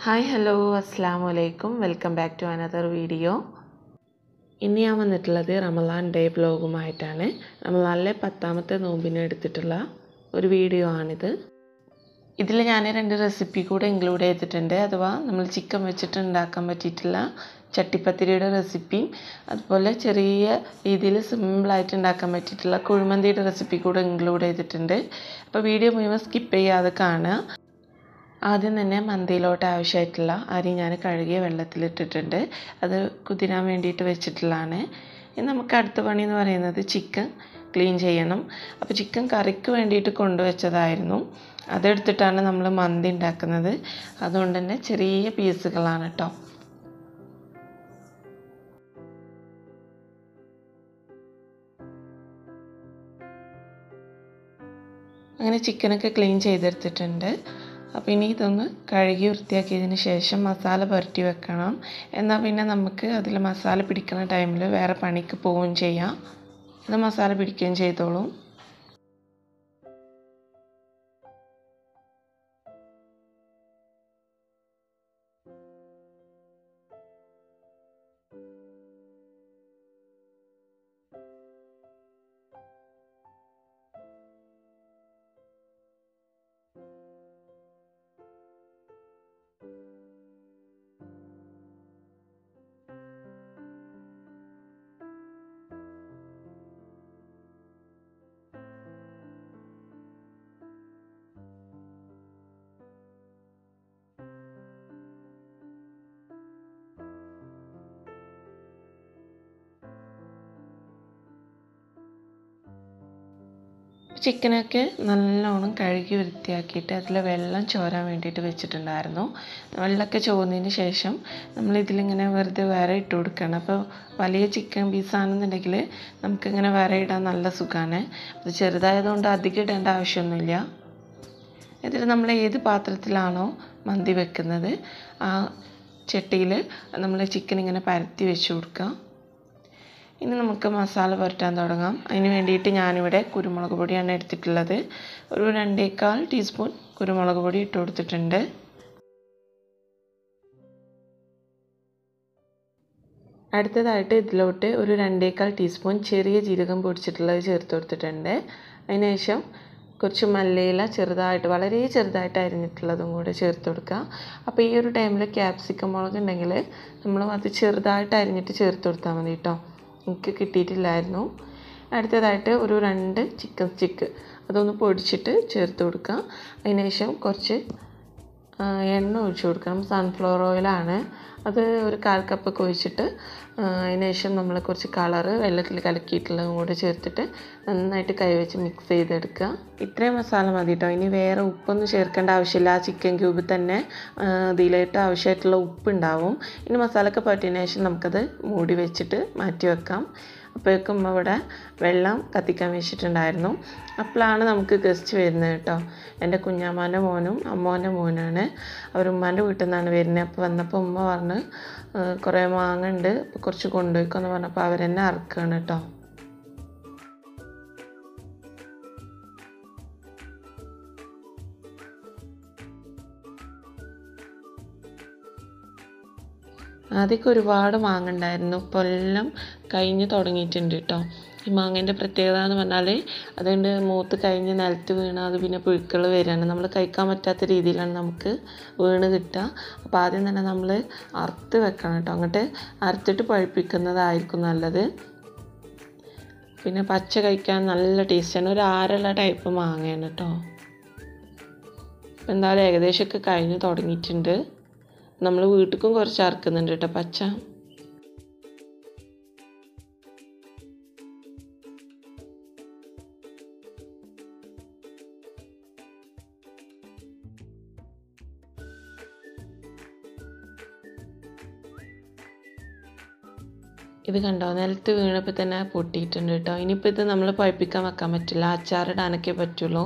hi hello അസ്സാം വലൈക്കും welcome back to another video ഇന്ന് ഞാൻ വന്നിട്ടുള്ളത് റമലാൻ ഡേ ബ്ലോഗുമായിട്ടാണ് റമലാനിലെ പത്താമത്തെ നോമ്പിന് എടുത്തിട്ടുള്ള ഒരു വീഡിയോ ആണിത് ഇതിൽ ഞാൻ രണ്ട് റെസിപ്പി കൂടെ ഇൻക്ലൂഡ് ചെയ്തിട്ടുണ്ട് അഥവാ നമ്മൾ ചിക്കൻ വെച്ചിട്ട് ഉണ്ടാക്കാൻ പറ്റിയിട്ടുള്ള ചട്ടിപ്പത്തിരിയുടെ റെസിപ്പിയും അതുപോലെ ചെറിയ രീതിയിൽ സിമ്പിളായിട്ട് ഉണ്ടാക്കാൻ പറ്റിയിട്ടുള്ള കുഴിമന്തിയുടെ റെസിപ്പി കൂടെ ഇൻക്ലൂഡ് ചെയ്തിട്ടുണ്ട് അപ്പോൾ വീഡിയോ മുഴുവൻ സ്കിപ്പ് ചെയ്യാതെ കാണുക ആദ്യം തന്നെ മന്തിയിലോട്ട് ആവശ്യമായിട്ടുള്ള അരി ഞാൻ കഴുകിയ വെള്ളത്തിലിട്ടിട്ടുണ്ട് അത് കുതിരാൻ വേണ്ടിയിട്ട് വെച്ചിട്ടുള്ളതാണ് ഇനി നമുക്ക് അടുത്ത പണി എന്ന് പറയുന്നത് ചിക്കൻ ക്ലീൻ ചെയ്യണം അപ്പോൾ ചിക്കൻ കറിക്ക് വേണ്ടിയിട്ട് കൊണ്ടുവച്ചതായിരുന്നു അതെടുത്തിട്ടാണ് നമ്മൾ മന്തി ഉണ്ടാക്കുന്നത് അതുകൊണ്ട് തന്നെ ചെറിയ പീസുകളാണ് കേട്ടോ അങ്ങനെ ചിക്കനൊക്കെ ക്ലീൻ ചെയ്തെടുത്തിട്ടുണ്ട് അപ്പോൾ ഇനി ഇതൊന്ന് കഴുകി വൃത്തിയാക്കിയതിന് ശേഷം മസാല പുരട്ടി വെക്കണം എന്നാൽ പിന്നെ നമുക്ക് അതിൽ മസാല പിടിക്കുന്ന ടൈമിൽ വേറെ പണിക്ക് പോവുകയും ചെയ്യാം ഇത് മസാല പിടിക്കുകയും ചെയ്തോളും ചിക്കനൊക്കെ നല്ലോണം കഴുകി വൃത്തിയാക്കിയിട്ട് അതിൽ വെള്ളം ചോരാൻ വേണ്ടിയിട്ട് വെച്ചിട്ടുണ്ടായിരുന്നു വെള്ളമൊക്കെ ചോർന്നതിന് ശേഷം നമ്മൾ ഇതിലിങ്ങനെ വെറുതെ വര ഇട്ട് കൊടുക്കണം അപ്പോൾ വലിയ ചിക്കൻ പീസാണെന്നുണ്ടെങ്കിൽ നമുക്കിങ്ങനെ വര ഇടാൻ നല്ല സുഖമാണ് അത് ചെറുതായതുകൊണ്ട് അധികം ഇടേണ്ട ആവശ്യമൊന്നുമില്ല എന്നിട്ട് നമ്മൾ ഏത് പാത്രത്തിലാണോ മന്തി വെക്കുന്നത് ആ ചട്ടിയിൽ നമ്മൾ ചിക്കൻ ഇങ്ങനെ പരത്തി വെച്ച് കൊടുക്കുക ഇനി നമുക്ക് മസാല പുരട്ടാൻ തുടങ്ങാം അതിന് വേണ്ടിയിട്ട് ഞാനിവിടെ കുരുമുളക് പൊടിയാണ് എടുത്തിട്ടുള്ളത് ഒരു രണ്ടേക്കാൽ ടീസ്പൂൺ കുരുമുളക് പൊടി ഇട്ട് കൊടുത്തിട്ടുണ്ട് അടുത്തതായിട്ട് ഇതിലോട്ട് ഒരു രണ്ടേക്കാൽ ടീസ്പൂൺ ചെറിയ ജീരകം പൊടിച്ചിട്ടുള്ളത് ചേർത്ത് കൊടുത്തിട്ടുണ്ട് അതിനുശേഷം കുറച്ച് മല്ലിയില ചെറുതായിട്ട് വളരെ ചെറുതായിട്ട് അരിഞ്ഞിട്ടുള്ളതും കൂടെ ചേർത്ത് കൊടുക്കുക അപ്പോൾ ഈ ഒരു ടൈമിൽ ക്യാപ്സിക്കം മുളക് ഉണ്ടെങ്കിൽ നമ്മൾ അത് ചെറുതായിട്ട് അരിഞ്ഞിട്ട് ചേർത്ത് കൊടുത്താൽ മതി കേട്ടോ എനിക്ക് കിട്ടിയിട്ടില്ലായിരുന്നു അടുത്തതായിട്ട് ഒരു രണ്ട് ചിക്കൻ സ്റ്റിക്ക് അതൊന്ന് പൊടിച്ചിട്ട് ചേർത്ത് കൊടുക്കുക അതിനുശേഷം കുറച്ച് എണ്ണ ഒഴിച്ച് കൊടുക്കണം സൺഫ്ലവർ ഓയിലാണ് അത് ഒരു കാൽ കപ്പൊക്കെ ഒഴിച്ചിട്ട് അതിനുശേഷം നമ്മൾ കുറച്ച് കളറ് വെള്ളത്തിൽ കലക്കിയിട്ടുള്ളതും കൂടെ ചേർത്തിട്ട് നന്നായിട്ട് കൈവച്ച് മിക്സ് ചെയ്തെടുക്കുക ഇത്രയും മസാല മതി കേട്ടോ ഇനി വേറെ ഉപ്പൊന്നും ചേർക്കേണ്ട ആവശ്യമില്ല ആ ചിക്കൻ ക്യൂബിൽ തന്നെ ഇതിലായിട്ട് ആവശ്യമായിട്ടുള്ള ഉപ്പുണ്ടാവും ഇനി മസാലയൊക്കെ പറ്റിയതിന് ശേഷം നമുക്കത് മൂടി വെച്ചിട്ട് മാറ്റി വെക്കാം അപ്പോഴേക്കും ഉമ്മ ഇവിടെ വെള്ളം കത്തിക്കാൻ വെച്ചിട്ടുണ്ടായിരുന്നു അപ്പോഴാണ് നമുക്ക് ഗസ്റ്റ് വരുന്നത് കേട്ടോ എൻ്റെ കുഞ്ഞാമാൻ്റെ മോനും അമ്മോൻ്റെ മോനാണ് അവർ ഉമ്മാൻ്റെ വീട്ടിൽ നിന്നാണ് വരുന്നത് അപ്പോൾ വന്നപ്പോൾ ഉമ്മ പറഞ്ഞ് കുറേ മാങ്ങ ഉണ്ട് അപ്പോൾ കുറച്ച് കൊണ്ടുപോയിക്കോന്ന് പറഞ്ഞപ്പോൾ അവരെന്നെ അറക്കുകയാണ് കേട്ടോ ആദ്യമൊക്കെ ഒരുപാട് മാങ്ങ ഉണ്ടായിരുന്നു ഇപ്പോൾ എല്ലാം കഴിഞ്ഞ് തുടങ്ങിയിട്ടുണ്ട് കേട്ടോ ഈ മാങ്ങേൻ്റെ പ്രത്യേകത എന്ന് പറഞ്ഞാൽ അതുകൊണ്ട് മൂത്ത് കഴിഞ്ഞ് നിലത്ത് വീണ് അത് പിന്നെ പുഴുക്കൾ വരികയാണ് നമ്മൾ കഴിക്കാൻ പറ്റാത്ത രീതിയിലാണ് നമുക്ക് വീണ് കിട്ടുക അപ്പോൾ ആദ്യം തന്നെ നമ്മൾ അറുത്ത് വെക്കണം കേട്ടോ അങ്ങോട്ട് അറുത്തിട്ട് പഴുപ്പിക്കുന്നതായിരിക്കും നല്ലത് പിന്നെ പച്ച കഴിക്കാൻ നല്ല ടേസ്റ്റാണ് ഒരു ആരുള്ള ടൈപ്പ് മാങ്ങയാണ് കേട്ടോ എന്തായാലും ഏകദേശമൊക്കെ കഴിഞ്ഞ് തുടങ്ങിയിട്ടുണ്ട് നമ്മൾ വീട്ടിലും കുറച്ച് അറക്കുന്നുണ്ട് കേട്ടോ പച്ച ഇത് കണ്ടോ നിലത്ത് വീണപ്പോൾ തന്നെ പൊട്ടിയിട്ടുണ്ട് കേട്ടോ ഇനിയിപ്പോൾ ഇത് നമ്മൾ പഴുപ്പിക്കാൻ വെക്കാൻ പറ്റില്ല അച്ചാറിടാനൊക്കെ പറ്റുള്ളൂ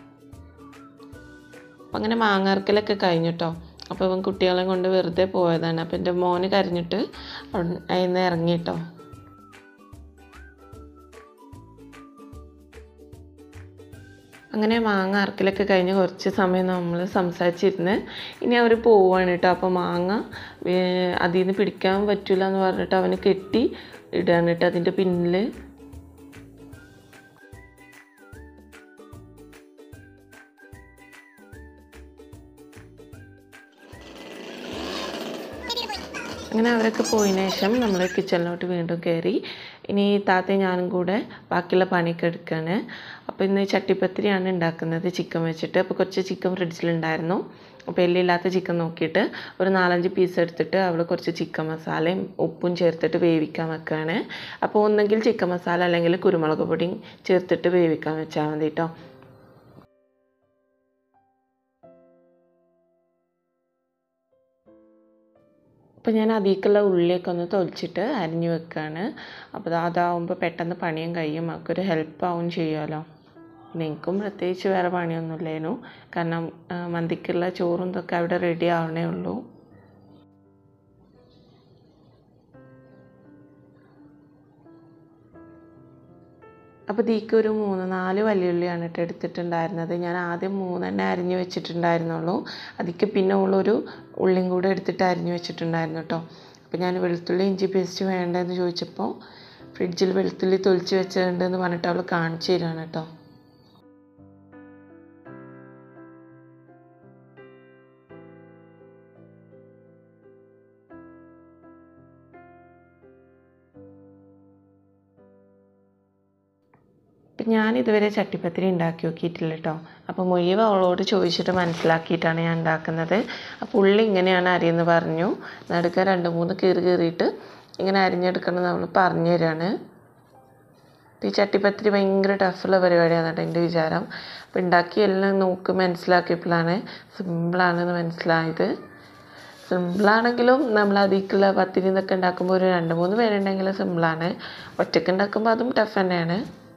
അപ്പം അങ്ങനെ മാങ്ങാർക്കലൊക്കെ കഴിഞ്ഞു കേട്ടോ അപ്പോൾ ഇവൻ കുട്ടികളെ കൊണ്ട് വെറുതെ പോയതാണ് അപ്പോൾ എൻ്റെ മോന് കരഞ്ഞിട്ട് അതിൽ നിന്ന് ഇറങ്ങി കേട്ടോ അങ്ങനെ മാങ്ങ അറക്കലൊക്കെ കഴിഞ്ഞ് കുറച്ച് സമയം നമ്മൾ സംസാരിച്ചിരുന്ന് ഇനി അവർ പോവാണ് കേട്ടോ അപ്പോൾ മാങ്ങ ഏർ അതിൽ നിന്ന് പിടിക്കാൻ പറ്റില്ല എന്ന് പറഞ്ഞിട്ട് അവന് കെട്ടി ഇടുകയാണ് കേട്ടോ അതിൻ്റെ പിന്നിൽ അങ്ങനെ അവരൊക്കെ പോയതിന് ശേഷം നമ്മൾ കിച്ചണിലോട്ട് വീണ്ടും കയറി ഇനി താത്തയും ഞാനും കൂടെ ബാക്കിയുള്ള പണിയൊക്കെ എടുക്കുകയാണ് അപ്പോൾ ഇന്ന് ചട്ടിപ്പത്തിരിയാണ് ഉണ്ടാക്കുന്നത് ചിക്കൻ വെച്ചിട്ട് അപ്പോൾ കുറച്ച് ചിക്കൻ ഫ്രിഡ്ജിലുണ്ടായിരുന്നു അപ്പോൾ എല്ലില്ലാത്ത ചിക്കൻ നോക്കിയിട്ട് ഒരു നാലഞ്ച് പീസ് എടുത്തിട്ട് അവിടെ കുറച്ച് ചിക്കൻ മസാലയും ഉപ്പും ചേർത്തിട്ട് വേവിക്കാൻ വെക്കുകയാണ് അപ്പോൾ ഒന്നെങ്കിൽ ചിക്കൻ മസാല അല്ലെങ്കിൽ കുരുമുളക് പൊടിയും ചേർത്തിട്ട് വേവിക്കാൻ വെച്ചാൽ മതി കേട്ടോ അപ്പോൾ ഞാൻ അതിലേക്കുള്ള ഉള്ളിയൊക്കെ ഒന്ന് തൊലിച്ചിട്ട് അരിഞ്ഞു വെക്കുകയാണ് അപ്പോൾ അതാവുമ്പോൾ പെട്ടെന്ന് പണിയും കഴിയും നമുക്കൊരു ഹെൽപ്പ് ആവും ചെയ്യുമല്ലോ പിന്നെ എനിക്കും പ്രത്യേകിച്ച് വേറെ പണിയൊന്നുമില്ലേനു കാരണം ആ, മന്തിക്കുള്ള ചോറും ഇതൊക്കെ അവിടെ റെഡി ആവണേ ഉള്ളൂ അപ്പോൾ ഇതിലേക്ക് ഒരു മൂന്ന് നാല് വലിയുള്ളിയാണ് കേട്ടോ എടുത്തിട്ടുണ്ടായിരുന്നത് ഞാൻ ആദ്യം മൂന്നെണ്ണ അരിഞ്ഞു വെച്ചിട്ടുണ്ടായിരുന്നുള്ളൂ അതിക്ക് പിന്നെ ഉള്ളൊരു ഉള്ളിയും കൂടെ എടുത്തിട്ട് അരിഞ്ഞു വെച്ചിട്ടുണ്ടായിരുന്നു കേട്ടോ അപ്പോൾ ഞാൻ വെളുത്തുള്ളി ഇഞ്ചി പേസ്റ്റ് വേണ്ടതെന്ന് ചോദിച്ചപ്പോൾ ഫ്രിഡ്ജിൽ വെളുത്തുള്ളി തൊലിച്ച് വെച്ചിട്ടുണ്ടെന്ന് പറഞ്ഞിട്ട് അവൾ കാണിച്ചു തരികയാണ് കേട്ടോ ഇപ്പം ഞാൻ ഇതുവരെ ചട്ടിപ്പത്തിരി ഉണ്ടാക്കി നോക്കിയിട്ടില്ല കേട്ടോ അപ്പോൾ മുഴുവൻ അവളോട് ചോദിച്ചിട്ട് മനസ്സിലാക്കിയിട്ടാണ് ഞാൻ ഉണ്ടാക്കുന്നത് അപ്പോൾ ഉള്ളി ഇങ്ങനെയാണ് അരിയെന്ന് പറഞ്ഞു നടുക്ക രണ്ട് മൂന്ന് കീറി കീറിയിട്ട് ഇങ്ങനെ അരിഞ്ഞെടുക്കണം നമ്മൾ പറഞ്ഞു തരാണ് ഈ ചട്ടിപ്പത്തിരി ഭയങ്കര ടഫുള്ള പരിപാടിയാണ് കേട്ടോ എൻ്റെ വിചാരം അപ്പോൾ ഉണ്ടാക്കി എല്ലാം നോക്കി മനസ്സിലാക്കിയപ്പോഴാണ് സിമ്പിളാണെന്ന് മനസ്സിലായത് സിമ്പിളാണെങ്കിലും നമ്മൾ അതിലേക്കുള്ള പത്തിരി എന്നൊക്കെ ഉണ്ടാക്കുമ്പോൾ ഒരു രണ്ട് മൂന്ന് പേരുണ്ടെങ്കിൽ സിമ്പിളാണ് ഒറ്റയ്ക്ക് ഉണ്ടാക്കുമ്പോൾ അതും ടഫ് തന്നെയാണ്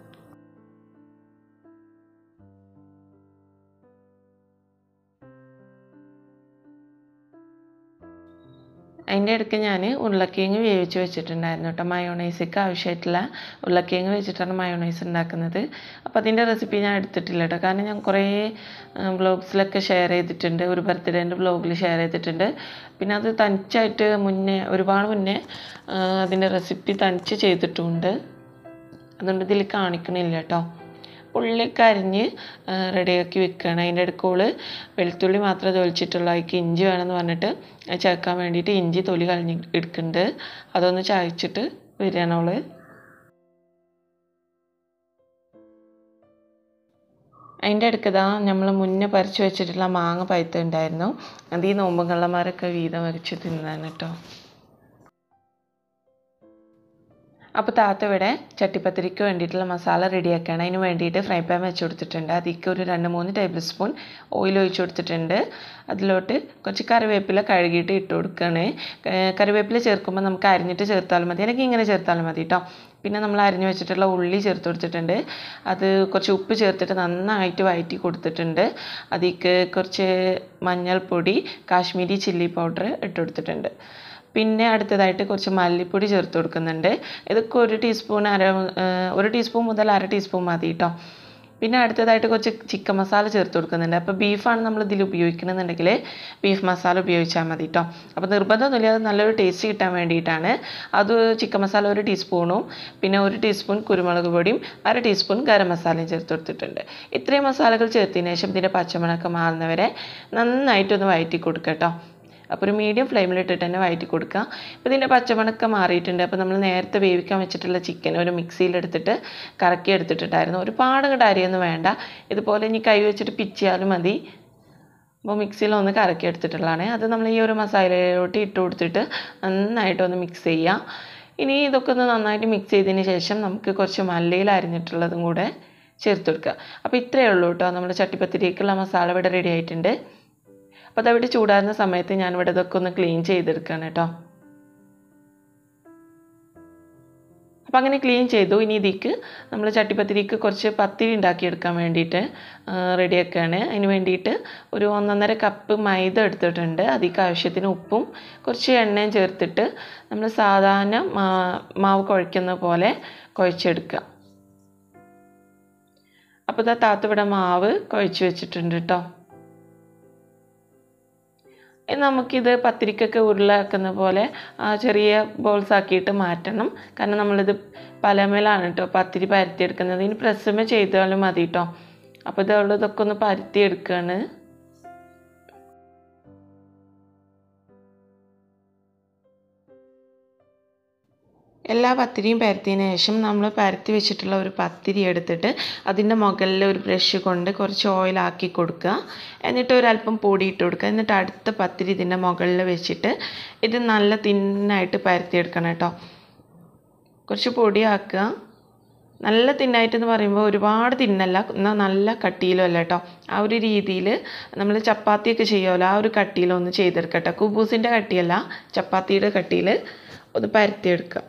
അതിൻ്റെ ഇടയ്ക്ക് ഞാൻ ഉരുളക്കിഴങ്ങ് വേവിച്ച് വെച്ചിട്ടുണ്ടായിരുന്നു കേട്ടോ മയോണൈസിക്ക് ആവശ്യമായിട്ടുള്ള ഉരുളക്കിഴങ്ങ് വെച്ചിട്ടാണ് മയോണൈസ് ഉണ്ടാക്കുന്നത് അപ്പോൾ അതിൻ്റെ റെസിപ്പി ഞാൻ എടുത്തിട്ടില്ല കേട്ടോ കാരണം ഞാൻ കുറേ വ്ളോഗ്സിലൊക്കെ ഷെയർ ചെയ്തിട്ടുണ്ട് ഒരു ബർത്ത്ഡേൻ്റെ വ്ളോഗിൽ ഷെയർ ചെയ്തിട്ടുണ്ട് പിന്നെ അത് തനിച്ചായിട്ട് മുന്നേ ഒരുപാട് മുന്നേ ആ, അതിൻ്റെ റെസിപ്പി തനിച്ച് ചെയ്തിട്ടുമുണ്ട് അതുകൊണ്ട് ഇതിൽ കാണിക്കണില്ല കേട്ടോ ഉള്ളിയൊക്കെ അരിഞ്ഞ് റെഡിയാക്കി വെക്കുകയാണ് അതിൻ്റെ ഇടയ്ക്കോള് വെളുത്തുള്ളി മാത്രമേ തൊലിച്ചിട്ടുള്ളൂ അതിക്ക് ഇഞ്ചി വേണമെന്ന് പറഞ്ഞിട്ട് അത് ചേർക്കാൻ വേണ്ടിയിട്ട് ഇഞ്ചി തൊലി കളഞ്ഞ് എടുക്കുന്നുണ്ട് അതൊന്ന് ചായച്ചിട്ട് വരികയാണ് അവള് അതിൻ്റെ ഇടയ്ക്കതാ നമ്മൾ മുന്നേ പറിച്ചു വെച്ചിട്ടുള്ള മാങ്ങ പഴുത്തുണ്ടായിരുന്നു അത് ഈ നോമ്പും കള്ളന്മാരൊക്കെ വീതം വരച്ച് തിന്നാണ് കേട്ടോ അപ്പോൾ താത്ത ഇവിടെ ചട്ടിപ്പത്തിരിക്ക് വേണ്ടിയിട്ടുള്ള മസാല റെഡിയാക്കുകയാണ് അതിന് വേണ്ടിയിട്ട് ഫ്രൈ പാൻ വെച്ച് കൊടുത്തിട്ടുണ്ട് അതിലേക്ക് ഒരു രണ്ട് മൂന്ന് ടേബിൾ സ്പൂൺ ഓയിൽ ഒഴിച്ച് കൊടുത്തിട്ടുണ്ട് അതിലോട്ട് കുറച്ച് കറിവേപ്പില കഴുകിയിട്ട് ഇട്ട് കൊടുക്കുകയാണ് ഏർ കറിവേപ്പില ചേർക്കുമ്പോൾ നമുക്ക് അരിഞ്ഞിട്ട് ചേർത്താലും മതി എനിക്ക് ഇങ്ങനെ ചേർത്താലും മതി കേട്ടോ പിന്നെ നമ്മൾ അരിഞ്ഞു വെച്ചിട്ടുള്ള ഉള്ളി ചേർത്ത് കൊടുത്തിട്ടുണ്ട് അത് കുറച്ച് ഉപ്പ് ചേർത്തിട്ട് നന്നായിട്ട് വഴറ്റി കൊടുത്തിട്ടുണ്ട് അതിലേക്ക് കുറച്ച് മഞ്ഞൾപ്പൊടി കാശ്മീരി ചില്ലി പൗഡർ ഇട്ട് കൊടുത്തിട്ടുണ്ട് പിന്നെ അടുത്തതായിട്ട് കുറച്ച് മല്ലിപ്പൊടി ചേർത്ത് കൊടുക്കുന്നുണ്ട് ഇതൊക്കെ ഒരു ടീസ്പൂൺ അര ഏർ ഒരു ടീസ്പൂൺ മുതൽ അര ടീസ്പൂൺ മതി കേട്ടോ പിന്നെ അടുത്തതായിട്ട് കുറച്ച് ചിക്കൻ മസാല ചേർത്ത് കൊടുക്കുന്നുണ്ട് അപ്പോൾ ബീഫാണ് നമ്മൾ ഇതിൽ ഉപയോഗിക്കണമെന്നുണ്ടെങ്കിൽ ബീഫ് മസാല ഉപയോഗിച്ചാൽ മതി കേട്ടോ അപ്പോൾ നിർബന്ധമൊന്നുമില്ല അത് നല്ലൊരു ടേസ്റ്റ് കിട്ടാൻ വേണ്ടിയിട്ടാണ് അത് ചിക്കൻ മസാല ഒരു ടീസ്പൂണും പിന്നെ ഒരു ടീസ്പൂൺ കുരുമുളക് പൊടിയും അര ടീസ്പൂൺ ഗരം മസാലയും ചേർത്ത് കൊടുത്തിട്ടുണ്ട് ഇത്രയും മസാലകൾ ചേർത്തതിന് ശേഷം ഇതിൻ്റെ പച്ചമണമൊക്കെ മാറുന്നവരെ നന്നായിട്ടൊന്ന് വഴറ്റി കൊടുക്കുക കേട്ടോ അപ്പോൾ ഒരു മീഡിയം ഫ്ലെയിമിലിട്ടിട്ട് തന്നെ വഴറ്റി കൊടുക്കുക അപ്പോൾ ഇതിൻ്റെ പച്ചമണക്കം മാറിയിട്ടുണ്ട് അപ്പോൾ നമ്മൾ നേരത്തെ വേവിക്കാൻ വെച്ചിട്ടുള്ള ചിക്കൻ ഒരു മിക്സിയിലെടുത്തിട്ട് കറക്കി എടുത്തിട്ടുണ്ടായിരുന്നു ഒരുപാട് അങ്ങോട്ട് അരിയൊന്നും വേണ്ട ഇതുപോലെ ഇനി കൈ വെച്ചിട്ട് പിച്ചിയാലും മതി അപ്പോൾ മിക്സിയിൽ ഒന്ന് കറക്കി എടുത്തിട്ടുള്ളതാണ് അത് നമ്മൾ ഈ ഒരു മസാലയിലോട്ട് ഇട്ട് കൊടുത്തിട്ട് നന്നായിട്ടൊന്ന് മിക്സ് ചെയ്യുക ഇനി ഇതൊക്കെ ഒന്ന് നന്നായിട്ട് മിക്സ് ചെയ്തതിന് ശേഷം നമുക്ക് കുറച്ച് മല്ലിയിൽ അരിഞ്ഞിട്ടുള്ളതും കൂടെ ചേർത്ത് കൊടുക്കുക അപ്പോൾ ഇത്രയേ ഉള്ളൂ കേട്ടോ നമ്മുടെ ചട്ടിപ്പത്തിരിക്കുള്ള മസാല ഇവിടെ റെഡി ആയിട്ടുണ്ട് അപ്പോൾ അതവിടെ ചൂടാറുന്ന സമയത്ത് ഞാനിവിടെ ഇതൊക്കെ ഒന്ന് ക്ലീൻ ചെയ്തെടുക്കുകയാണ് കേട്ടോ അപ്പോൾ അങ്ങനെ ക്ലീൻ ചെയ്തു ഇനി ഇതിക്ക് നമ്മൾ ചട്ടിപ്പത്തിരിക്ക് കുറച്ച് പത്തിരി ഉണ്ടാക്കിയെടുക്കാൻ വേണ്ടിയിട്ട് റെഡിയാക്കുകയാണ് അതിന് വേണ്ടിയിട്ട് ഒരു ഒന്നൊന്നര കപ്പ് മൈദ എടുത്തിട്ടുണ്ട് അതിക്ക് ആവശ്യത്തിന് ഉപ്പും കുറച്ച് എണ്ണയും ചേർത്തിട്ട് നമ്മൾ സാധാരണ മാ- മാവ് കുഴയ്ക്കുന്ന പോലെ കുഴച്ചെടുക്കുക അപ്പോൾ ഇതാ താത്ത ഇവിടെ മാവ് കുഴച്ച് വെച്ചിട്ടുണ്ട് കേട്ടോ ഇനി നമുക്കിത് പത്തിരിക്കൊക്കെ ഉരുളാക്കുന്ന പോലെ ആ, ചെറിയ ബോൾസ് ആക്കിയിട്ട് മാറ്റണം കാരണം നമ്മളിത് പലമേലാണ് കേട്ടോ പത്തിരി പരത്തിയെടുക്കുന്നത് ഇനി പ്രസ്സുമേ ചെയ്താലും മതി കേട്ടോ അപ്പോൾ ഇതുള്ള ഇതൊക്കെ ഒന്ന് പരത്തിയെടുക്കുകയാണ് എല്ലാ പത്തിരിയും പരത്തിയതിന് ശേഷം നമ്മൾ പരത്തി വെച്ചിട്ടുള്ള ഒരു പത്തിരി എടുത്തിട്ട് അതിൻ്റെ മുകളിൽ ഒരു ബ്രഷ് കൊണ്ട് കുറച്ച് ഓയിലാക്കി കൊടുക്കുക എന്നിട്ട് ഒരല്പം പൊടി ഇട്ട് കൊടുക്കുക എന്നിട്ട് അടുത്ത പത്തിരി ഇതിൻ്റെ മുകളിൽ വെച്ചിട്ട് ഇത് നല്ല തിന്നായിട്ട് പരത്തിയെടുക്കണം കേട്ടോ കുറച്ച് പൊടിയാക്കുക നല്ല തിന്നായിട്ടെന്ന് പറയുമ്പോൾ ഒരുപാട് തിന്നല്ല എന്നാൽ നല്ല കട്ടിയിലും അല്ല കേട്ടോ ആ ഒരു രീതിയിൽ നമ്മൾ ചപ്പാത്തിയൊക്കെ ചെയ്യുമല്ലോ ആ ഒരു കട്ടിയിലൊന്ന് ചെയ്തെടുക്കട്ടോ കുബൂസിൻ്റെ കട്ടിയല്ല ചപ്പാത്തിയുടെ കട്ടിയിൽ ഒന്ന് പരത്തിയെടുക്കുക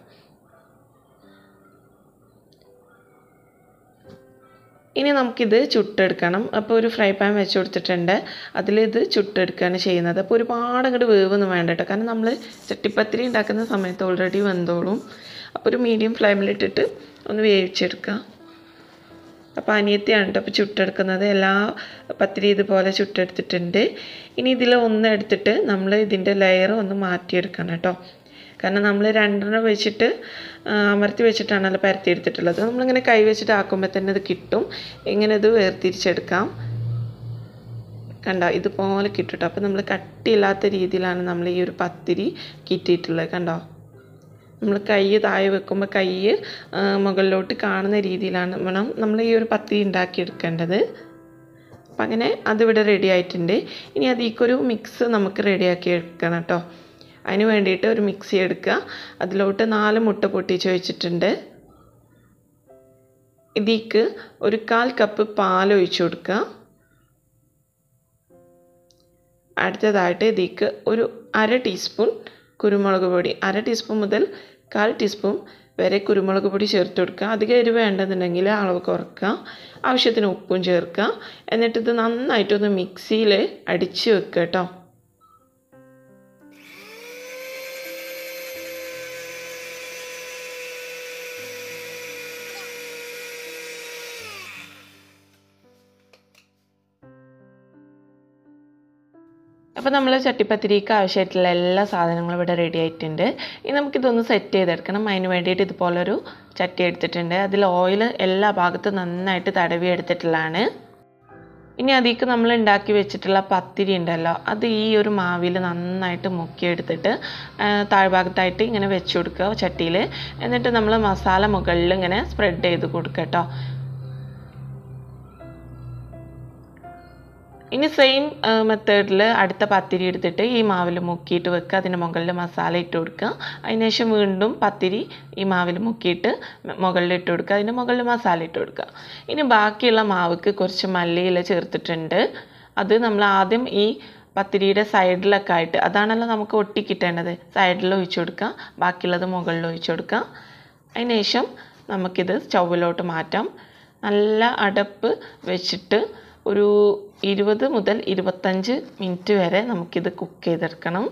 ഇനി നമുക്കിത് ചുട്ടെടുക്കണം അപ്പോൾ ഒരു ഫ്രൈ പാൻ വെച്ച് കൊടുത്തിട്ടുണ്ട് അതിലിത് ചുട്ടെടുക്കുകയാണ് ചെയ്യുന്നത് അപ്പോൾ ഒരുപാട് അങ്ങോട്ട് വേവൊന്നും വേണ്ട കേട്ടോ കാരണം നമ്മൾ ചട്ടിപ്പത്തിരി ഉണ്ടാക്കുന്ന സമയത്ത് ഓൾറെഡി വെന്തോളും അപ്പോൾ ഒരു മീഡിയം ഫ്ലെയിമിലിട്ടിട്ട് ഒന്ന് വേവിച്ചെടുക്കുക അപ്പോൾ അനിയത്തിയാണ് കേട്ടോ അപ്പോൾ ചുട്ടെടുക്കുന്നത് എല്ലാ പത്തിരി ഇതുപോലെ ചുട്ടെടുത്തിട്ടുണ്ട് ഇനി ഇതിൽ ഒന്ന് എടുത്തിട്ട് നമ്മൾ ഇതിൻ്റെ ലെയർ ഒന്ന് മാറ്റിയെടുക്കണം കേട്ടോ കാരണം നമ്മൾ രണ്ടെണ്ണം വെച്ചിട്ട് ആ, അമർത്തി വെച്ചിട്ടാണല്ലോ പരത്തി എടുത്തിട്ടുള്ളത് നമ്മളിങ്ങനെ കൈ വെച്ചിട്ട് ആക്കുമ്പോൾ തന്നെ ഇത് കിട്ടും ഇങ്ങനെ ഇത് വേർതിരിച്ചെടുക്കാം കണ്ടോ ഇതുപോലെ കിട്ടും കേട്ടോ അപ്പോൾ നമ്മൾ കട്ടിയില്ലാത്ത രീതിയിലാണ് നമ്മൾ ഈ ഒരു പത്തിരി കിട്ടിയിട്ടുള്ളത് കണ്ടോ നമ്മൾ കൈ താഴെ വെക്കുമ്പോൾ കൈ ആ, മുകളിലോട്ട് കാണുന്ന രീതിയിലാണ് വേണം നമ്മൾ ഈ ഒരു പത്തിരി ഉണ്ടാക്കിയെടുക്കേണ്ടത് അപ്പം അങ്ങനെ അതിവിടെ റെഡി ആയിട്ടുണ്ട് ഇനി അതിലേക്കൊരു മിക്സ് നമുക്ക് റെഡിയാക്കി എടുക്കണം കേട്ടോ അതിന് വേണ്ടിയിട്ട് ഒരു മിക്സി എടുക്കുക അതിലോട്ട് നാല് മുട്ട പൊട്ടിച്ച് വെച്ചിട്ടുണ്ട് ഇതിലേക്ക് ഒരു കാൽ കപ്പ് പാൽ ഒഴിച്ചു കൊടുക്കുക അടുത്തതായിട്ട് ഇതിലേക്ക് ഒരു അര ടീസ്പൂൺ കുരുമുളക് പൊടി അര ടീസ്പൂൺ മുതൽ കാൽ ടീസ്പൂൺ വരെ കുരുമുളക് പൊടി ചേർത്ത് കൊടുക്കുക അധികം എരിവ് വേണ്ടെന്നുണ്ടെങ്കിൽ അളവ് കുറക്കുക ആവശ്യത്തിന് ഉപ്പും ചേർക്കുക എന്നിട്ട് ഇത് നന്നായിട്ടൊന്ന് മിക്സിയിൽ അടിച്ച് വെക്കുക കേട്ടോ അപ്പോൾ നമ്മൾ ചട്ടിപ്പത്തിരിക്ക് ആവശ്യമായിട്ടുള്ള എല്ലാ സാധനങ്ങളും ഇവിടെ റെഡി ആയിട്ടുണ്ട് ഇനി നമുക്കിതൊന്ന് സെറ്റ് ചെയ്തെടുക്കണം അതിന് വേണ്ടിയിട്ട് ഇതുപോലൊരു ചട്ടി എടുത്തിട്ടുണ്ട് അതിൽ ഓയിൽ എല്ലാ ഭാഗത്തും നന്നായിട്ട് തടവി എടുത്തിട്ടുള്ളതാണ് ഇനി അതിലേക്ക് നമ്മൾ ഉണ്ടാക്കി വെച്ചിട്ടുള്ള പത്തിരി ഉണ്ടല്ലോ അത് ഈ ഒരു മാവിൽ നന്നായിട്ട് മുക്കിയെടുത്തിട്ട് ആ, താഴ്ഭാഗത്തായിട്ട് ഇങ്ങനെ വെച്ച് കൊടുക്കുക ചട്ടിയിൽ എന്നിട്ട് നമ്മൾ മസാല മുകളിൽ ഇങ്ങനെ സ്പ്രെഡ് ചെയ്ത് കൊടുക്കുക കേട്ടോ ഇനി സെയിം മെത്തേഡിൽ അടുത്ത പത്തിരി എടുത്തിട്ട് ഈ മാവിൽ മുക്കിയിട്ട് വെക്കുക അതിൻ്റെ മുകളിൽ മസാല ഇട്ട് കൊടുക്കുക അതിനുശേഷം വീണ്ടും പത്തിരി ഈ മാവിൽ മുക്കിയിട്ട് മ- മുകളിൽ ഇട്ട് കൊടുക്കുക അതിൻ്റെ മുകളിൽ മസാല ഇട്ട് കൊടുക്കുക ഇനി ബാക്കിയുള്ള മാവുക്ക് കുറച്ച് മല്ലിയില ചേർത്തിട്ടുണ്ട് അത് നമ്മൾ ആദ്യം ഈ പത്തിരിയുടെ സൈഡിലൊക്കെ ആയിട്ട് അതാണല്ലോ നമുക്ക് ഒട്ടി കിട്ടേണ്ടത് സൈഡിൽ ഒഴിച്ചു കൊടുക്കുക ബാക്കിയുള്ളത് മുകളിൽ ഒഴിച്ചു കൊടുക്കുക അതിനുശേഷം നമുക്കിത് സ്റ്റൗവിലോട്ട് മാറ്റാം നല്ല അടപ്പ് വെച്ചിട്ട് ഒരു ഇരുപത് മുതൽ ഇരുപത്തഞ്ച് മിനിറ്റ് വരെ നമുക്കിത് കുക്ക് ചെയ്തെടുക്കണം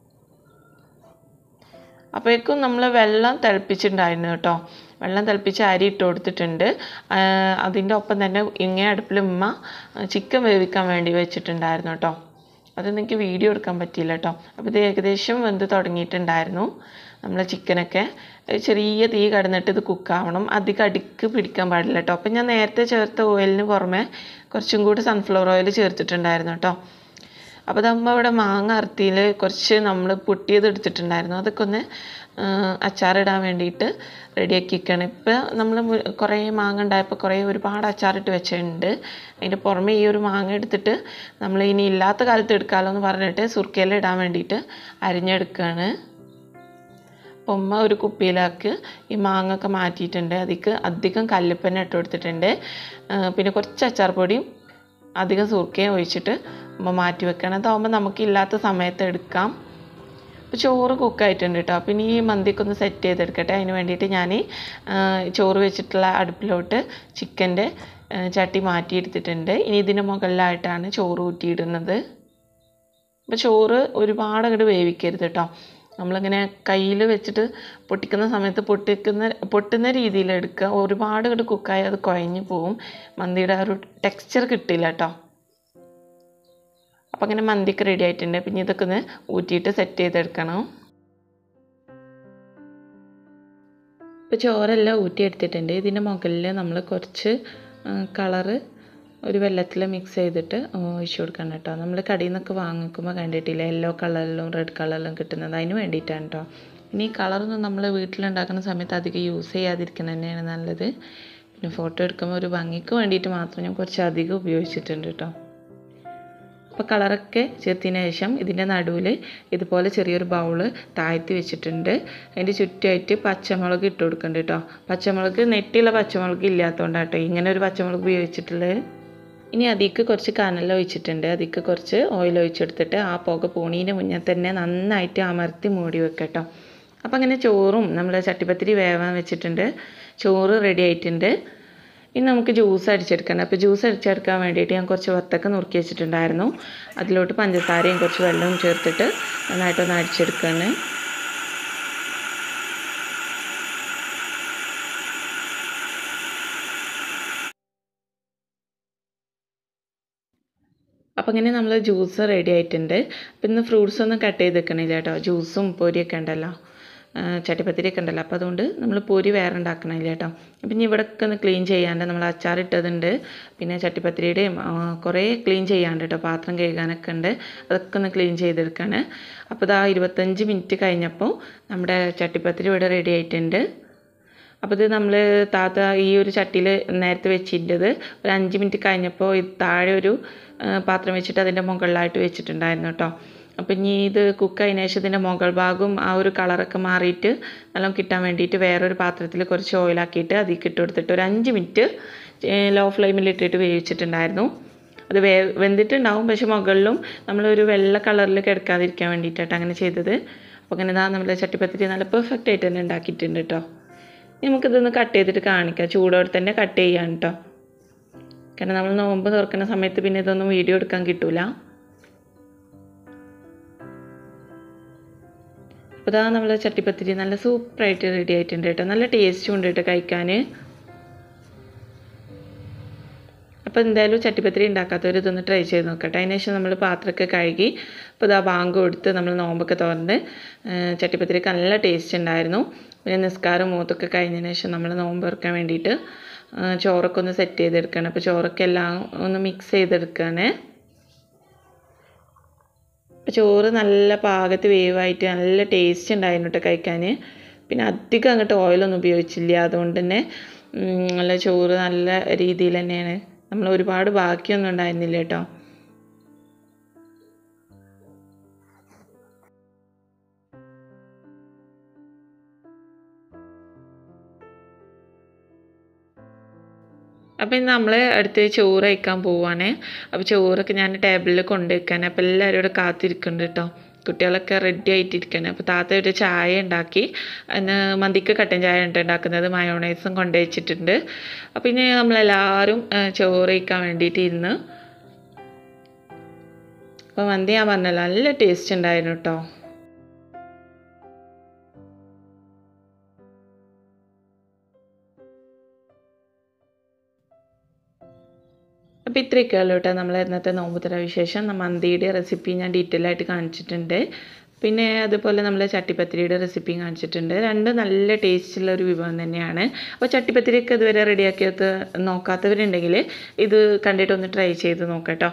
അപ്പോഴേക്കും നമ്മൾ വെള്ളം തിളപ്പിച്ചിട്ടുണ്ടായിരുന്നു കേട്ടോ വെള്ളം തിളപ്പിച്ച് അരി ഇട്ട് കൊടുത്തിട്ടുണ്ട് അതിൻ്റെ ഒപ്പം തന്നെ ഇങ്ങേ അടുപ്പിൽ ഉമ്മ ചിക്കൻ വേവിക്കാൻ വേണ്ടി വെച്ചിട്ടുണ്ടായിരുന്നു കേട്ടോ അതൊന്നും എനിക്ക് വീഡിയോ എടുക്കാൻ പറ്റിയില്ല കേട്ടോ അപ്പോൾ ഇത് ഏകദേശം വെന്ത് തുടങ്ങിയിട്ടുണ്ടായിരുന്നു നമ്മൾ ചിക്കനൊക്കെ ചെറിയ തീ കടന്നിട്ട് ഇത് കുക്കാവണം അധികം അടുക്ക് പിടിക്കാൻ പാടില്ല കേട്ടോ അപ്പം ഞാൻ നേരത്തെ ചേർത്ത ഓയിലിന് പുറമെ കുറച്ചും കൂടി സൺഫ്ലവർ ഓയിൽ ചേർത്തിട്ടുണ്ടായിരുന്നു കേട്ടോ അപ്പോൾ നമ്മൾ ഇവിടെ മാങ്ങ അറുത്തിയിൽ കുറച്ച് നമ്മൾ പൊട്ടിയത് എടുത്തിട്ടുണ്ടായിരുന്നു അതൊക്കെ ഒന്ന് ആ, അച്ചാറിടാൻ വേണ്ടിയിട്ട് റെഡിയാക്കി വെക്കുകയാണ് ഇപ്പോൾ നമ്മൾ കുറേ മാങ്ങ ഉണ്ടായപ്പോൾ കുറേ ഒരുപാട് അച്ചാറിട്ട് വെച്ചിട്ടുണ്ട് അതിൻ്റെ പുറമെ ഈ ഒരു മാങ്ങ എടുത്തിട്ട് നമ്മൾ ഇനി ഇല്ലാത്ത കാലത്ത് എടുക്കാമല്ലോ എന്ന് പറഞ്ഞിട്ട് സുർക്കയിൽ ഇടാൻ വേണ്ടിയിട്ട് അരിഞ്ഞെടുക്കുകയാണ് അപ്പോൾ ഉമ്മ ഒരു കുപ്പിയിലാക്ക് ഈ മാങ്ങ ഒക്കെ മാറ്റിയിട്ടുണ്ട് അതിക്ക് അധികം കല്ലുപ്പന്നെ ഇട്ട് കൊടുത്തിട്ടുണ്ട് ആ, പിന്നെ കുറച്ച് അച്ചാർ പൊടിയും അധികം സുർക്കയും ഒഴിച്ചിട്ട് ഉമ്മ മാറ്റി വെക്കണം അതാവുമ്പോൾ നമുക്ക് ഇല്ലാത്ത സമയത്ത് എടുക്കാം അപ്പോൾ ചോറ് കുക്കായിട്ടുണ്ട് കേട്ടോ പിന്നെ ഈ മന്തിയൊക്കെ ഒന്ന് സെറ്റ് ചെയ്തെടുക്കട്ടെ അതിന് വേണ്ടിയിട്ട് ഞാൻ ചോറ് വെച്ചിട്ടുള്ള അടുപ്പിലോട്ട് ചിക്കൻ്റെ ചട്ടി മാറ്റിയെടുത്തിട്ടുണ്ട് ഇനി ഇതിൻ്റെ മുകളിലായിട്ടാണ് ചോറ് ഊറ്റിയിടുന്നത് അപ്പോൾ ചോറ് ഒരുപാട് അങ്ങോട്ട് വേവിക്കരുത് കേട്ടോ നമ്മളിങ്ങനെ കയ്യിൽ വെച്ചിട്ട് പൊട്ടിക്കുന്ന സമയത്ത് പൊട്ടിക്കുന്ന പൊട്ടുന്ന രീതിയിൽ എടുക്കുക ഒരുപാട് ഇങ്ങോട്ട് കുക്കായി അത് കുഴഞ്ഞു പോവും മന്തിയുടെ ആ ഒരു ടെക്സ്ചർ കിട്ടില്ല കേട്ടോ അപ്പം അങ്ങനെ മന്തിയൊക്കെ റെഡി ആയിട്ടുണ്ട് പിന്നെ ഇതൊക്കെ ഒന്ന് ഊറ്റിയിട്ട് സെറ്റ് ചെയ്തെടുക്കണം ഇപ്പോൾ ചോറെല്ലാം ഊറ്റിയെടുത്തിട്ടുണ്ട് ഇതിൻ്റെ മുകളിൽ നമ്മൾ കുറച്ച് കളറ് ഒരു വെള്ളത്തിൽ മിക്സ് ചെയ്തിട്ട് ഒഴിച്ചു കൊടുക്കണം കേട്ടോ നമ്മൾ കടയിൽ നിന്നൊക്കെ വാങ്ങിക്കുമ്പോൾ കണ്ടിട്ടില്ല യെല്ലോ കളറിലും റെഡ് കളറിലും കിട്ടുന്നത് അതിന് വേണ്ടിയിട്ടാണ് കേട്ടോ ഇനി ഈ കളറൊന്നും നമ്മൾ വീട്ടിലുണ്ടാക്കുന്ന സമയത്ത് അധികം യൂസ് ചെയ്യാതിരിക്കുന്നത് തന്നെയാണ് നല്ലത് പിന്നെ ഫോട്ടോ എടുക്കുമ്പോൾ ഒരു ഭംഗിക്ക് വേണ്ടിയിട്ട് മാത്രം ഞാൻ കുറച്ച് അധികം ഉപയോഗിച്ചിട്ടുണ്ട് കേട്ടോ അപ്പോൾ കളറൊക്കെ ചേർത്തതിന് ശേഷം ഇതിൻ്റെ നടുവിൽ ഇതുപോലെ ചെറിയൊരു ബൗള് താഴ്ത്തി വെച്ചിട്ടുണ്ട് അതിൻ്റെ ചുറ്റുമായിട്ട് പച്ചമുളക് ഇട്ട് കൊടുക്കുന്നുണ്ട് കേട്ടോ പച്ചമുളക് നെറ്റിയുള്ള പച്ചമുളക് ഇല്ലാത്തതുകൊണ്ടാണ് കേട്ടോ ഇങ്ങനെ ഒരു പച്ചമുളക് ഉപയോഗിച്ചിട്ടുള്ളത് ഇനി അതിക്ക് കുറച്ച് കനൽ ഒഴിച്ചിട്ടുണ്ട് അതിക്ക് കുറച്ച് ഓയിൽ ഒഴിച്ചെടുത്തിട്ട് ആ പുക പൂണീൻ്റെ മുന്നേ തന്നെ നന്നായിട്ട് അമർത്തി മൂടി വെക്കട്ടോ അപ്പോൾ അങ്ങനെ ചോറും നമ്മൾ ചട്ടിപ്പത്തിരി വേവാൻ വെച്ചിട്ടുണ്ട് ചോറ് റെഡി ആയിട്ടുണ്ട് ഇനി നമുക്ക് ജ്യൂസ് അടിച്ചെടുക്കണം അപ്പോൾ ജ്യൂസ് അടിച്ചെടുക്കാൻ വേണ്ടിയിട്ട് ഞാൻ കുറച്ച് വത്തക്ക നുറുക്കി വെച്ചിട്ടുണ്ടായിരുന്നു അതിലോട്ട് പഞ്ചസാരയും കുറച്ച് വെള്ളവും ചേർത്തിട്ട് നന്നായിട്ടൊന്ന് അടിച്ചെടുക്കുകയാണ് അപ്പോൾ ഇങ്ങനെ നമ്മൾ ജ്യൂസ് റെഡി ആയിട്ടുണ്ട് അപ്പോൾ ഇന്ന് ഫ്രൂട്ട്സ് ഒന്നും കട്ട് ചെയ്ത് വെക്കണില്ല കേട്ടോ ജ്യൂസും പൊരിയൊക്കെ ഉണ്ടല്ലോ ചട്ടിപ്പത്തിരിയൊക്കെ ഉണ്ടല്ലോ അപ്പോൾ അതുകൊണ്ട് നമ്മൾ പൊരി വേറെ ഉണ്ടാക്കണില്ല കേട്ടോ അപ്പം ഇനി ഇവിടെയൊക്കെ ഒന്ന് ക്ലീൻ ചെയ്യാണ്ട് നമ്മൾ അച്ചാറിട്ടതുണ്ട് പിന്നെ ചട്ടിപ്പത്തിരിയുടെയും കുറേ ക്ലീൻ ചെയ്യാണ്ട് കേട്ടോ പാത്രം കഴുകാനൊക്കെ ഉണ്ട് അതൊക്കെ ഒന്ന് ക്ലീൻ ചെയ്തെടുക്കാണ് അപ്പോൾ ഇതാ ഇരുപത്തഞ്ച് മിനിറ്റ് കഴിഞ്ഞപ്പോൾ നമ്മുടെ ചട്ടിപ്പത്തിരി ഇവിടെ റെഡി ആയിട്ടുണ്ട് അപ്പോൾ ഇത് നമ്മൾ താത്ത ഈ ഒരു ചട്ടിയിൽ നേരത്തെ വെച്ചിട്ടത് ഒരു അഞ്ച് മിനിറ്റ് കഴിഞ്ഞപ്പോൾ ഇത് താഴെ ഒരു പാത്രം വെച്ചിട്ട് അതിൻ്റെ മുകളിലായിട്ട് വെച്ചിട്ടുണ്ടായിരുന്നു കേട്ടോ അപ്പം ഇനി ഇത് കുക്ക് അതിന് ശേഷം ഇതിൻ്റെ മുകൾ ഭാഗവും ആ ഒരു കളറൊക്കെ മാറിയിട്ട് നല്ലോണം കിട്ടാൻ വേണ്ടിയിട്ട് വേറൊരു പാത്രത്തിൽ കുറച്ച് ഓയിലാക്കിയിട്ട് അതിൽ ഇട്ട് കൊടുത്തിട്ട് ഒരു അഞ്ച് മിനിറ്റ് ലോ ഫ്ലെയിമിൽ ഇട്ടിട്ട് വേവിച്ചിട്ടുണ്ടായിരുന്നു അത് വേ വെന്തിട്ടുണ്ടാവും പക്ഷെ മുകളിലും നമ്മളൊരു വെള്ള കളറിൽ കിടക്കാതിരിക്കാൻ വേണ്ടിയിട്ടാണ് അങ്ങനെ ചെയ്തത് അപ്പോൾ അങ്ങനെ ഇതാ നമ്മുടെ ചട്ടിപ്പത്തിരി നല്ല പെർഫെക്റ്റ് ആയിട്ട് തന്നെ ഉണ്ടാക്കിയിട്ടുണ്ട് കേട്ടോ നമുക്കിതൊന്ന് കട്ട് ചെയ്തിട്ട് കാണിക്കാം ചൂടോടെ തന്നെ കട്ട് ചെയ്യാൻ കേട്ടോ കാരണം നമ്മൾ നോമ്പ് തുറക്കുന്ന സമയത്ത് പിന്നെ ഇതൊന്നും വീഡിയോ എടുക്കാൻ കിട്ടൂല അപ്പോൾ ഇതാ നമ്മൾ ചട്ടിപ്പത്തിരി നല്ല സൂപ്പറായിട്ട് റെഡി ആയിട്ടുണ്ട് കേട്ടോ നല്ല ടേസ്റ്റും ഉണ്ട് കേട്ടോ കഴിക്കാൻ അപ്പോൾ എന്തായാലും ചട്ടിപ്പത്തിരി ഉണ്ടാക്കാത്തവർ ഇതൊന്ന് ട്രൈ ചെയ്ത് നോക്കട്ടെ അതിന് ശേഷം നമ്മൾ പാത്രമൊക്കെ കഴുകി അപ്പോൾ ഇതാ ബാങ്ക് കൊടുത്ത് നമ്മൾ നോമ്പൊക്കെ തുറന്ന് ചട്ടിപ്പത്തിരിക്ക് നല്ല ടേസ്റ്റ് ഉണ്ടായിരുന്നു പിന്നെ നിസ്കാരം മൂത്തൊക്കെ കഴിഞ്ഞതിന് ശേഷം നമ്മൾ നോമ്പ് തുറക്കാൻ വേണ്ടിയിട്ട് ചോറൊക്കെ ഒന്ന് സെറ്റ് ചെയ്തെടുക്കണം അപ്പോൾ ചോറൊക്കെ എല്ലാം ഒന്ന് മിക്സ് ചെയ്തെടുക്കുകയാണ് അപ്പോൾ ചോറ് നല്ല പാകത്ത് വേവായിട്ട് നല്ല ടേസ്റ്റ് ഉണ്ടായിരുന്നു കേട്ടോ കഴിക്കാൻ പിന്നെ അധികം അങ്ങോട്ട് ഓയിലൊന്നും ഉപയോഗിച്ചില്ല അതുകൊണ്ട് തന്നെ നല്ല ചോറ് നല്ല രീതിയിൽ തന്നെയാണ് നമ്മൾ ഒരുപാട് ബാക്കിയൊന്നും ഉണ്ടായിരുന്നില്ല കേട്ടോ അപ്പം നമ്മൾ അടുത്ത് ചോറ് കഴിക്കാൻ പോവുകയാണ് അപ്പോൾ ചോറൊക്കെ ഞാൻ ടേബിളിൽ കൊണ്ടുവയ്ക്കാൻ അപ്പോൾ എല്ലാവരും ഇവിടെ കാത്തിരിക്കുന്നുണ്ട് കേട്ടോ കുട്ടികളൊക്കെ റെഡി ആയിട്ടിരിക്കുകയാണ് അപ്പോൾ താത്ത ഒരു ചായ ഉണ്ടാക്കി അതിന് മന്തിക്ക് കട്ടൻ ചായ ഉണ്ട് ഉണ്ടാക്കുന്നത് മയോണൈസും കൊണ്ടുവച്ചിട്ടുണ്ട് അപ്പോൾ ഇനി നമ്മളെല്ലാവരും ചോറ് കഴിക്കാൻ വേണ്ടിയിട്ട് ഇരുന്ന് അപ്പോൾ മന്തി ഞാൻ പറഞ്ഞല്ലോ നല്ല ടേസ്റ്റ് ഉണ്ടായിരുന്നു കേട്ടോ അപ്പോൾ ഇത്രയൊക്കെയുള്ളൂ കേട്ടോ നമ്മൾ ഇന്നത്തെ നോമ്പുതര വിശേഷം മന്തിയുടെ റെസിപ്പി ഞാൻ ഡീറ്റെയിൽ ആയിട്ട് കാണിച്ചിട്ടുണ്ട് പിന്നെ അതുപോലെ നമ്മൾ ചട്ടിപ്പത്തിരിയുടെ റെസിപ്പിയും കാണിച്ചിട്ടുണ്ട് രണ്ടും നല്ല ടേസ്റ്റുള്ള ഒരു വിഭവം തന്നെയാണ് അപ്പോൾ ചട്ടിപ്പത്തിരിയൊക്കെ ഇതുവരെ റെഡിയാക്കിയത് നോക്കാത്തവരുണ്ടെങ്കിൽ ഇത് കണ്ടിട്ടൊന്ന് ട്രൈ ചെയ്ത് നോക്കട്ടോ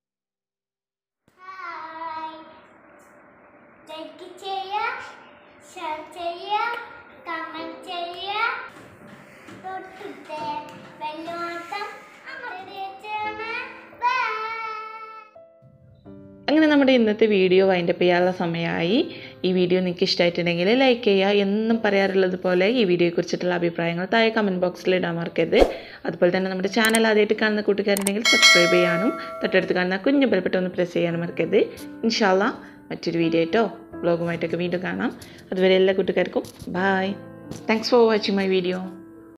ലൈക്ക് ചെയ്യുക ഷെയർ ചെയ്യുക കമൻറ്റ് ചെയ്യുക തൊട്ടിട്ട് വെല്ലോട്ടം അമർത്തിയേച്ചാണ് ബൈ അങ്ങനെ നമ്മുടെ ഇന്നത്തെ വീഡിയോ വൈൻഡപ്പ് ചെയ്യാനുള്ള സമയമായി ഈ വീഡിയോ നിങ്ങൾക്ക് ഇഷ്ടമായിട്ടുണ്ടെങ്കിൽ ലൈക്ക് ചെയ്യുക എന്നും പറയാറുള്ളത് പോലെ ഈ വീഡിയോയെക്കുറിച്ചിട്ടുള്ള അഭിപ്രായങ്ങൾ താഴെ കമൻറ്റ് ബോക്സിൽ ഇടാൻ മറക്കരുത് അതുപോലെ തന്നെ നമ്മുടെ ചാനൽ ആദ്യമായിട്ട് കാണുന്ന കൂട്ടുകാരുണ്ടെങ്കിൽ സബ്സ്ക്രൈബ് ചെയ്യാനും തൊട്ടടുത്ത് കാണുന്ന കുഞ്ഞു ബെൽബട്ടൺ ഒന്ന് പ്രസ് ചെയ്യാനും മറക്കരുത് ഇൻഷാല്ല മറ്റൊരു വീഡിയോ ആയിട്ടോ വ്ളോഗുമായിട്ടൊക്കെ വീണ്ടും കാണാം അതുവരെ എല്ലാ കൂട്ടുകാർക്കും bye thanks for watching my video